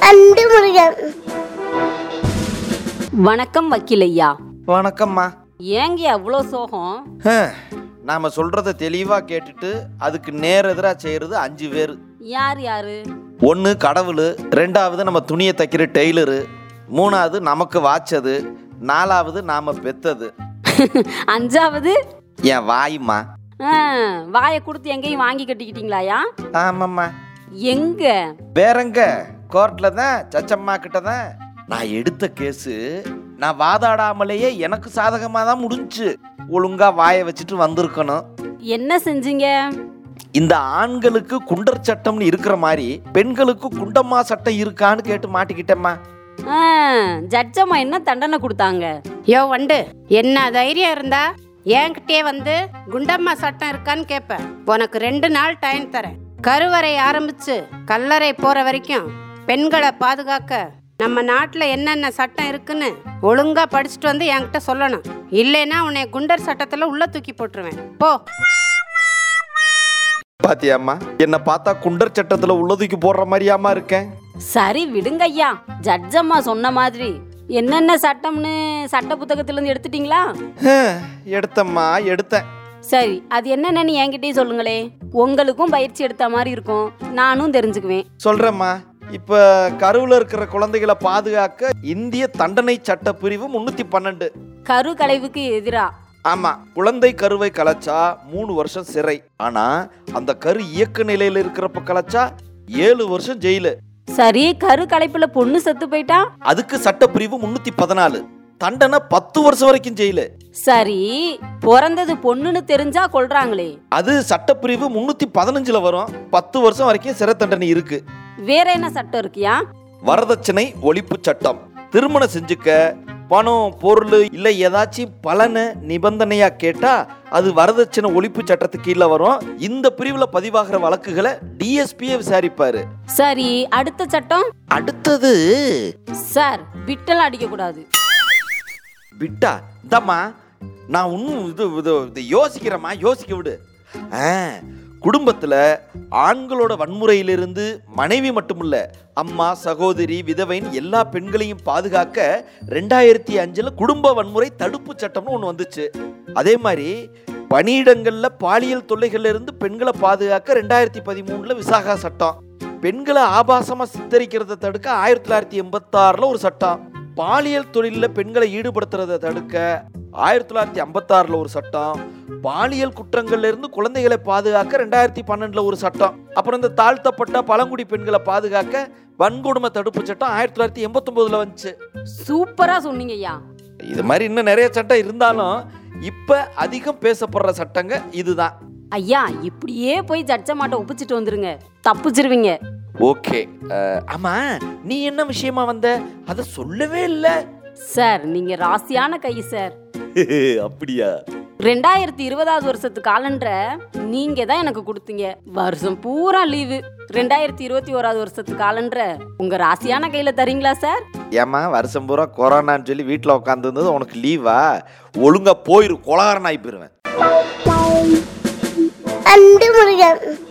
அன்பு முருகன் வணக்கம் வக்கீல் ஐயா வணக்கம்மா ஏங்க அவ்வளோ சோகம் ஹம், நாம சொல்றத தெளிவா கேட்டுட்டு அதுக்கு நேர் எதிரா செய்யறது அஞ்சு பேர் யார் யாரு ஒன்று கடவுள் ரெண்டாவது நம்ம துணியை தைக்கிற டெய்லரு மூணாவது நமக்கு வாச்சது நாலாவது நாம பெத்தது அஞ்சாவது என் வாய்மா ஆ, வாயை கொடுத்து எங்கேயும் வாங்கி கட்டிக்கிட்டீங்களாயா ஆமாம்மா எங்க வேறங்க கோர்ட்ல தான் சச்சம்மா கிட்ட தான் நான் எடுத்த கேஸு நான் வாதாடாமலேயே எனக்கு சாதகமாக தான் முடிஞ்சுச்சு ஒழுங்கா வாயை வச்சுட்டு வந்திருக்கணும் என்ன செஞ்சீங்க இந்த ஆண்களுக்கு குண்டர் சட்டம்னு இருக்கிற மாதிரி பெண்களுக்கு குண்டம்மா சட்டம் இருக்கான்னு கேட்டு மாட்டிக்கிட்டேம்மா ஆ, ஜட்ஜம்மா என்ன தண்டனை கொடுத்தாங்க யோ வண்டு என்ன தைரியம் இருந்தா என்கிட்டயே வந்து குண்டம்மா சட்டம் இருக்கான்னு கேப்ப உனக்கு ரெண்டு நாள் டைம் தரேன் கருவறை ஆரம்பிச்சு கல்லறை போற வரைக்கும் பெண்களை பாதுகாக்க நம்ம நாட்டுல என்னென்ன சட்டம் இருக்குன்னு ஒழுங்கா படிச்சுட்டு வந்து என்கிட்ட சொல்லணும் இல்லைன்னா உன்னை குண்டர் சட்டத்துல உள்ள தூக்கி போட்டுருவேன் போ பாத்தியாம்மா என்ன பார்த்தா குண்டர் சட்டத்துல உள்ளதுக்கு போடுற மாதிரியாம்மா இருக்கேன் சரி விடுங்க ஐயா ஜட்ஜம்மா சொன்ன மாதிரி என்னென்ன சட்டம்னு சட்ட புத்தகத்துல இருந்து எடுத்துட்டீங்களா ஹம், எடுத்தம்மா எடுத்தேன் சரி அது என்னென்னு என்கிட்டயே சொல்லுங்களே உங்களுக்கும் பயிற்சி எடுத்த மாதிரி இருக்கும் நானும் தெரிஞ்சுக்குவேன் சொல்றேம்மா இப்ப கருவுல இருக்கிற குழந்தைகளை பாதுகாக்க இந்திய தண்டனை சட்ட பிரிவு முன்னூத்தி பன்னெண்டு கரு கலைவுக்கு எதிரா ஆமா குழந்தை கருவை கலைச்சா மூணு வருஷம் சிறை ஆனா அந்த கரு இயக்க நிலையில இருக்கிறப்ப கலைச்சா ஏழு வருஷம் ஜெயிலு சரி கரு கலைப்புல பொண்ணு செத்து போயிட்டா அதுக்கு சட்டப்பிரிவு முன்னூத்தி பதினாலு தண்டனை பத்து வருஷம் வரைக்கும் ஜெயிலு சரி பிறந்தது பொண்ணுன்னு தெரிஞ்சா கொல்றாங்களே அது சட்டப்பிரிவு முன்னூத்தி பதினஞ்சுல வரும் பத்து வருஷம் வரைக்கும் சிறை தண்டனை இருக்கு வேற என்ன சட்டம் இருக்கியா வரதட்சணை ஒழிப்பு சட்டம் திருமணம் செஞ்சுக்க பணம் பொருள் இல்ல ஏதாச்சும் பலனை நிபந்தனையா கேட்டா அது வரதட்சணை ஒழிப்பு சட்டத்துக்கு கீழே வரும் இந்த பிரிவுல பதிவாகிற வழக்குகளை டிஎஸ்பியே விசாரிப்பாரு சரி அடுத்த சட்டம் அடுத்தது சார் விட்டல் அடிக்க கூடாது விட்டா இந்தம்மா நான் இன்னும் இது இது இது யோசிக்கிறேம்மா யோசிக்க விடு ஆ குடும்பத்தில் ஆண்களோட வன்முறையிலிருந்து மனைவி மட்டுமில்ல அம்மா சகோதரி விதவைன்னு எல்லா பெண்களையும் பாதுகாக்க ரெண்டாயிரத்தி அஞ்சில் குடும்ப வன்முறை தடுப்பு சட்டம்னு ஒன்று வந்துச்சு அதே மாதிரி பணியிடங்களில் பாலியல் தொல்லைகள்ல இருந்து பெண்களை பாதுகாக்க ரெண்டாயிரத்தி பதிமூணில் விசாகா சட்டம் பெண்களை ஆபாசமாக சித்தரிக்கிறத தடுக்க ஆயிரத்தி தொள்ளாயிரத்தி எண்பத்தாறில் ஒரு சட்டம் பாலியல் தொழிலில் பெண்களை ஈடுபடுத்துறதை தடுக்க ஆயிரத்தி தொள்ளாயிரத்தி ஐம்பத்தாறில் ஒரு சட்டம் பாலியல் குற்றங்கள்ல இருந்து குழந்தைகளை பாதுகாக்க ரெண்டாயிரத்தி பன்னெண்டுல ஒரு சட்டம் அப்புறம் இந்த தாழ்த்தப்பட்ட பழங்குடி பெண்களை பாதுகாக்க வன்கொடுமை தடுப்பு சட்டம் ஆயிரத்தி தொள்ளாயிரத்தி எண்பத்தொன்பதுல வந்துச்சு சூப்பரா சொன்னீங்க ஐயா இது மாதிரி இன்னும் நிறைய சட்டம் இருந்தாலும் இப்ப அதிகம் பேசப்படுற சட்டங்க இதுதான் ஐயா இப்படியே போய் ஜட்ஜம்மாட்ட ஒப்பிச்சிட்டு வந்துருங்க தப்பிச்சிருவீங்க ஓகே ஆமா நீ என்ன விஷயமா வந்த அதை சொல்லவே இல்லை சார் நீங்க ராசியான கை சார் அப்படியா ரெண்டாயிரத்தி இருபதாவது வருஷத்து காலண்டரை நீங்க தான் எனக்கு கொடுத்தீங்க வருஷம் பூரா லீவு ரெண்டாயிரத்தி இருபத்தி ஓராவது வருஷத்து காலண்டரை உங்க ராசியான கையில தரீங்களா சார் ஏம்மா வருஷம் பூரா கொரோனான்னு சொல்லி வீட்டில் உட்காந்துருந்தது உனக்கு லீவா ஒழுங்கா போயிரு கொலகாரன் ஆகி போயிருவேன் அன்பு முருகன்